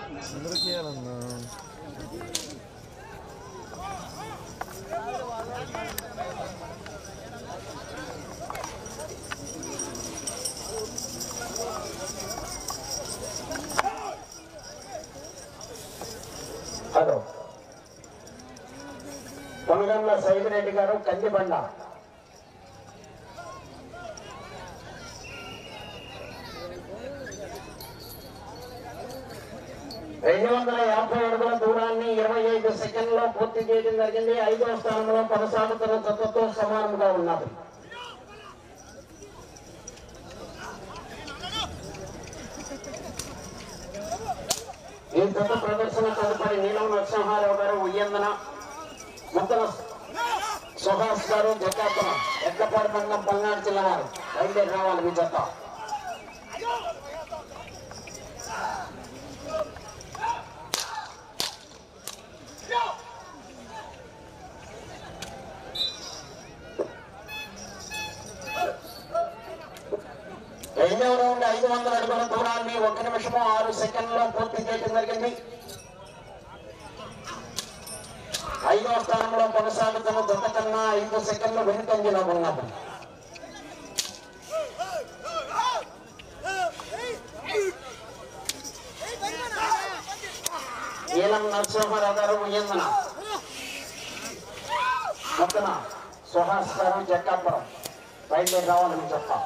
అందరికి ఇవ్వాలన్నా హలో కొనగండ్ల సైదిరెడ్డి గారు కందిబండ రెండు వందల యాభై అడుగుల దూరాన్ని ఇరవై ఐదు సెకండ్లో పూర్తి చేయడం జరిగింది ఐదో స్థానంలో కొనసాగుతున్న జతతో సమానంగా ఉన్నది ఈ జత ప్రదర్శన తదుపరి నీలం నరసింహారావు గారు ఉయ్యందన ముద్దన సుహాస్ గారు జగ్గాపురం ఎడ్లపాడు మండలం పల్నాడు జిల్లా వారు బయలుదేరి రావాలి మీ జత రెండవ రౌండ్ ఐదు వందల అడుగుల దూరాన్ని ఒక నిమిషము ఆరు సెకండ్లో పూర్తి చేయడం జరిగింది ఐదవ స్థానంలో కొనసాగుతున్న జత కన్నా ఐదు సెకండ్లు వెనుకంజలో ఉన్నది ఈలం నరసింహారావు గారు ఉయ్యందన మొత్తన సుహాస్ గారు జక్కాపురం బయలుదేరి రావాలని చెప్పాం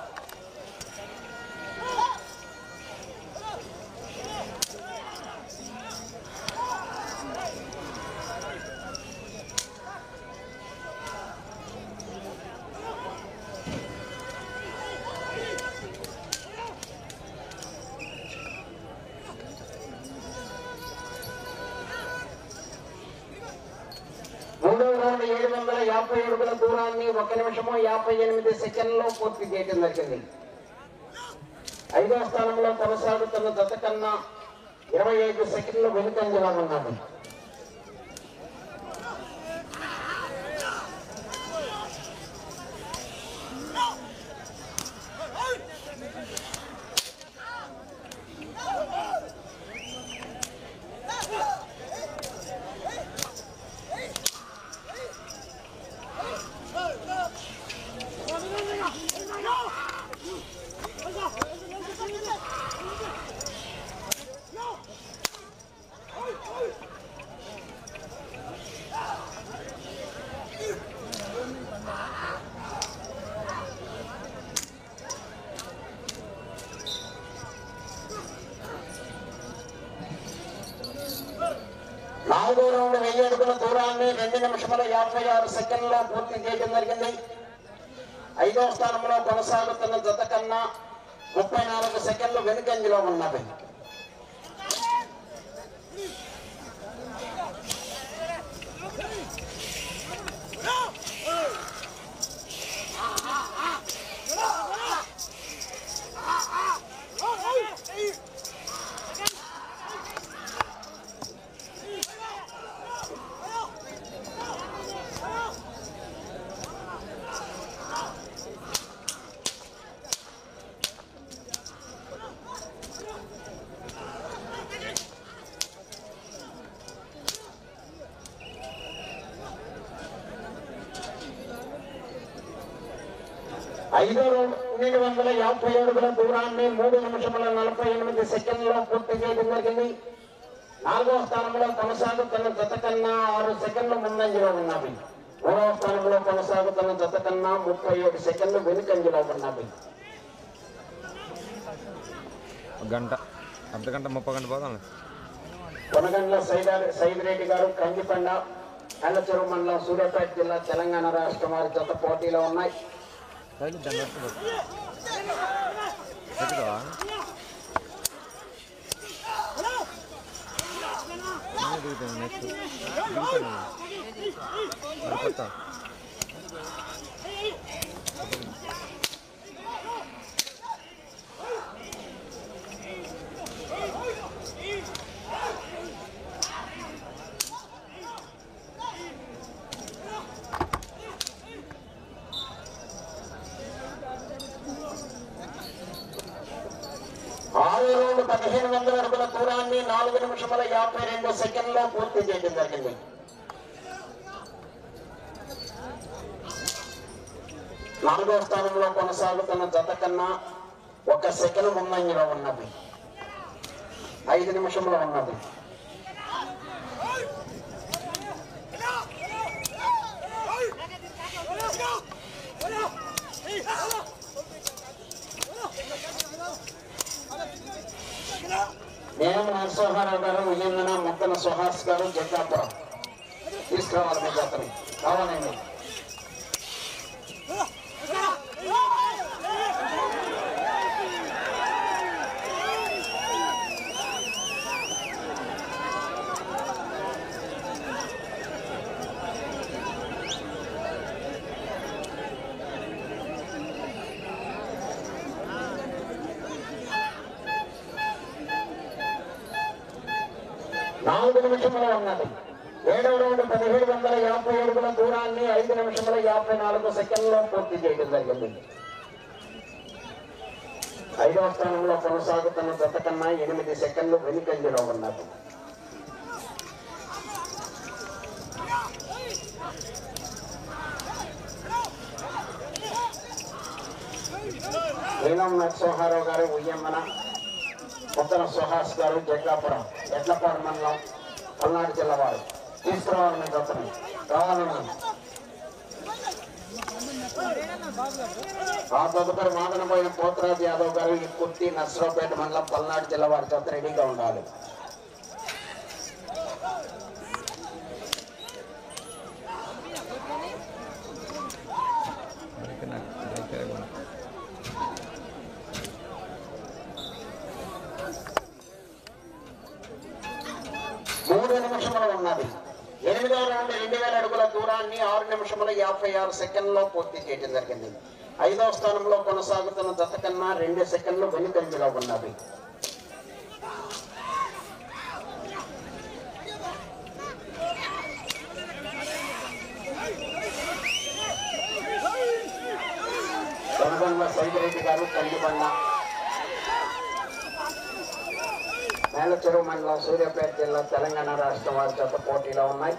మూడవ రౌండ్ ఏడు వందల యాభై అడుగుల దూరాన్ని ఒక నిమిషము యాభై ఎనిమిది సెకండ్లో పూర్తి చేయడం జరిగింది ఐదవ స్థానంలో కొనసాగుతున్న జత కన్నా ఇరవై ఐదు సెకండ్లు వెనుకంజలా ఉన్నది నాలుగో రౌండ్ వెయ్యి అడుగుల దూరాన్ని రెండు నిమిషముల యాభై ఆరు సెకండ్లో పూర్తి చేయడం జరిగింది ఐదో స్థానంలో కొనసాగుతున్న జత కన్నా ముప్పై నాలుగు సెకండ్లు వెనుకంజలో ఉన్నది ఐదో రౌండ్ ఎనిమిది వందల యాభై అడుగుల దూరాన్ని మూడు నిమిషముల నలభై ఎనిమిది సెకండ్లో పూర్తి చేయడం జరిగింది నాలుగో స్థానంలో కొనసాగుతున్న జత కన్నా ఆరు సెకండ్లు ముందంజలో ఉన్నవి మూడవ స్థానంలో కొనసాగుతున్న జత కన్నా ముప్పై ఏడు సెకండ్లు వెనుకంజలో ఉన్నవి ఒక గంట అర్ధ గంట ముప్పై గంట పోదాం కొనగండ్ల సైదారి సైదిరెడ్డి గారు కందిపండ అల్లచెరువు మండలం సూర్యాపేట జిల్లా తెలంగాణ రాష్ట్రం వారి జత పోటీలో ఉన్నాయి రైలు దాన్ని పెట్టుకోవా దిగుతాను నెక్స్ట్ దిగుతాను మరి కొత్త ఆరు రౌండ్ పదిహేను వందల అడుగుల దూరాన్ని నాలుగు నిమిషముల యాభై రెండు సెకండ్లో పూర్తి చేయడం జరిగింది నాలుగో స్థానంలో కొనసాగుతున్న జత కన్నా ఒక సెకండ్ ముందంజలో ఉన్నది ఐదు నిమిషంలో ఉన్నది నేను నరసింహారావు గారు విజయన ముక్కన సుహాస్ గారు జగ్గాపురం తీసుకురావాలి మీ జతని కావాలండి నాలుగు నిమిషముల ఉన్నది ఏడవ రౌండ్ పదిహేడు వందల యాభై అడుగుల దూరాన్ని ఐదు నిమిషముల యాభై నాలుగు సెకండ్లో పూర్తి చేయడం జరిగింది ఐదవ స్థానంలో కొనసాగుతున్న జత కన్నా ఎనిమిది సెకండ్లు వెనుకంజలో ఉన్నది నీలం నరసింహారావు గారు ఉయ్యమ్మన ఉత్తర సుహాస్ గారు జగ్గాపురం ఎడ్లపాడు మండలం పల్నాడు జిల్లా వారు తీసుకురావాలి మీ దత్తని కావాలని ఆ తదుపరి మాదనపోయిన పోతరాజు యాదవ్ గారు ఈ కుర్తి నర్సరావుపేట మండలం పల్నాడు జిల్లా వారి చేత రెడీగా ఉండాలి అందుకే నాకు దగ్గర ఉంది. మూడు నిమిషములు ఉన్నది ఎనిమిదవ రౌండ్ రెండు వేల అడుగుల దూరాన్ని ఆరు నిమిషముల యాభై ఆరు సెకండ్లో పూర్తి చేయడం జరిగింది ఐదవ స్థానంలో కొనసాగుతున్న జత కన్నా రెండు సెకండ్లు వెనుకంజలో ఉన్నది కొనగొండ సైదిరెడ్డి గారు కందిబండ మేలచెరువు మండలం సూర్యాపేట జిల్లా తెలంగాణ రాష్ట్రం వారి చేత పోటీలో ఉన్నాయి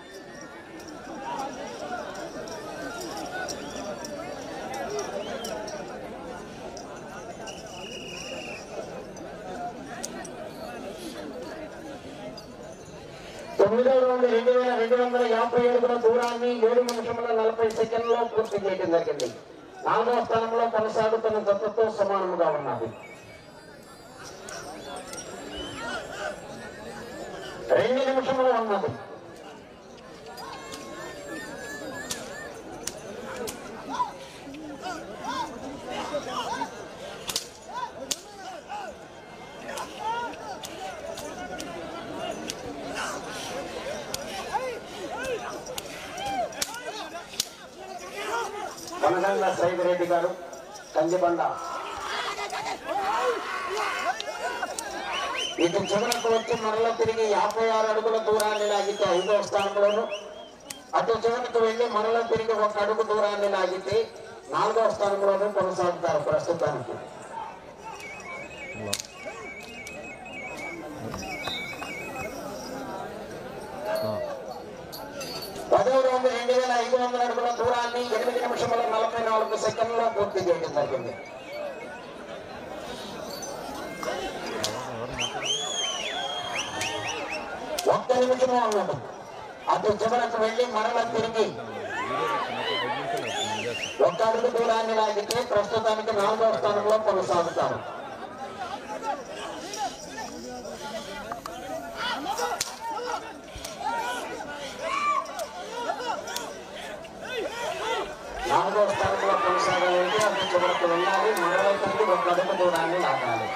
తొమ్మిదో రౌండ్ రెండు వేల రెండు వందల యాభై అడుగుల దూరాన్ని ఏడు నిమిషముల నలభై సెకండ్లో పూర్తి చేయడం జరిగింది నాలుగవ స్థానంలో కొనసాగుతున్న జతతో సమానముగా ఉన్నది రెండు నిమిషములు ఉన్నది కొనగండ్ల సైదిరెడ్డి గారు కందిబండ ఇటు చివరకు వచ్చి మరలా తిరిగి యాభై ఆరు అడుగుల దూరాన్ని లాగితే ఐదో స్థానంలోను అటు చివరికి వెళ్ళి మరలా తిరిగి ఒక అడుగు దూరాన్ని లాగితే నాలుగో స్థానంలోనూ కొనసాగుతారు ప్రస్తుతానికి హలో ఆ, పదో రౌండ్ రెండు వేల ఐదు వందల అడుగుల దూరాన్ని ఎనిమిది నిమిషముల నలభై నాలుగు సెకండ్లో పూర్తి చేయడం జరిగింది ఎవరు మాట్లాడారు? ఒక్క నిమిషమే ఉన్నది అటు చివరకు వెళ్ళి మరల తిరిగి వీడియో పెట్టినప్పుడు ఐదు నిమిషాలు అవుతుంది. నేను చేస్తాను. ఒక్క అడుగు దూరాన్ని లాగితే ప్రస్తుతానికి నాలుగో స్థానంలో కొనసాగుతారు నాలుగో స్థానంలో కొనసాగాలంటే అటు చివరకు వెళ్ళాలి మరల తిరిగి ఒక అడుగు దూరాన్ని లాగాలి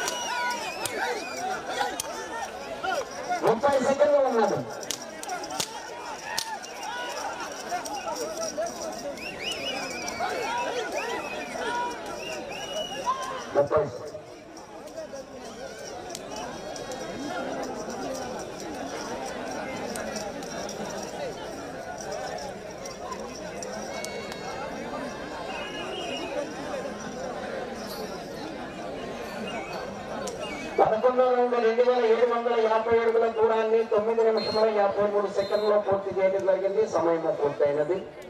ముప్పై సెకండ్లు ఉన్నది ముప్పై పదకొండు రెండో రౌండ్ రెండు వేల ఏడు వందల యాభై అడుగుల దూరాన్ని తొమ్మిది నిమిషముల యాభై మూడు సెకండ్లో పూర్తి చేయడం జరిగింది సమయం పూర్తయినది